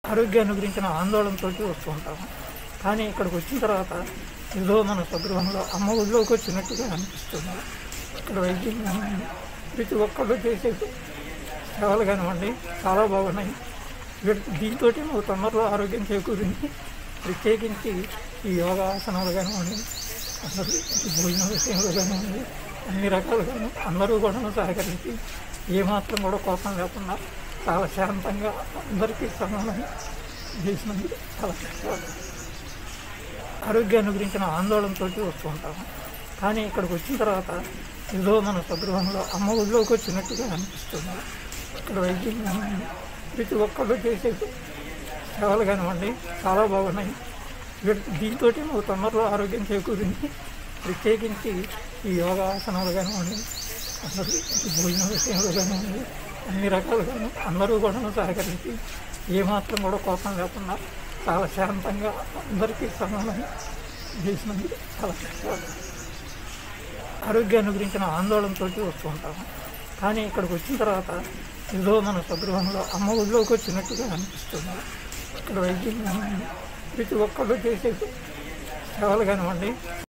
ఆరోగ్యాన్ని గురించిన ఆందోళనతో వస్తూ ఉంటాము కానీ ఇక్కడికి వచ్చిన తర్వాత ఏదో మన స్వగృహంలో అమ్మ ఒడిలోకి వచ్చినట్టుగా అనిపిస్తుంది ఇక్కడ వైద్యం కానివ్వండి, ప్రతి ఒక్కళ్ళు చేసే సేవలు కానివ్వండి చాలా బాగున్నాయి వీటి- దీంతో మాకు తొందరలో ఆరోగ్యం చేకూరింది ప్రత్యేకించి ఈ యోగాసనాలు కానివ్వండి అందరూ ఈ భోజన విషయంలో కానివ్వండి అన్ని రకాలుగాను అందరూ కూడా సహకరించి ఏమాత్రం కూడా కోపం లేకుండా చాలా శాంతంగా అందరికీ సమానం చేసినందుకు చాలా ధన్యవాదాలు ఆరోగ్యాన్ని గురించిన ఆందోళనతో వస్తూ ఉంటాము కానీ ఇక్కడికి వచ్చిన తర్వాత ఏదో మన స్వగృహంలో అమ్మ ఒడిలోకి వచ్చినట్టుగా అనిపిస్తుంది ఇక్కడ వైద్యం కానివ్వండి, ప్రతి ఒక్కళ్ళు చేసే సేవలు కానివ్వండి చాలా బాగున్నాయి వీటి- దీంతో మాకు తొందరలో ఆరోగ్యం చేకూరింది ప్రత్యేకించి ఈ యోగాసనాలు కానివ్వండి అందరూ ఈ భోజన విషయంలో కానివ్వండి అన్ని రకాలుగాను అందరూ కూడా సహకరించి ఏమాత్రం కూడా కోపం లేకుండా చాలా శాంతంగా అందరికీ సమానం చేసినందుకు చాలా ధన్యవాదాలు ఆరోగ్యాన్ని గురించిన ఆందోళనతో వస్తూ ఉంటాము కానీ ఇక్కడికి వచ్చిన తర్వాత ఏదో మన స్వగృహంలో అమ్మ ఒడిలోకి వచ్చినట్టుగా అనిపిస్తుంది ఇక్కడ వైద్యం కానివ్వండి, ప్రతి ఒక్కళ్ళు చేసే సేవలు కానివ్వండి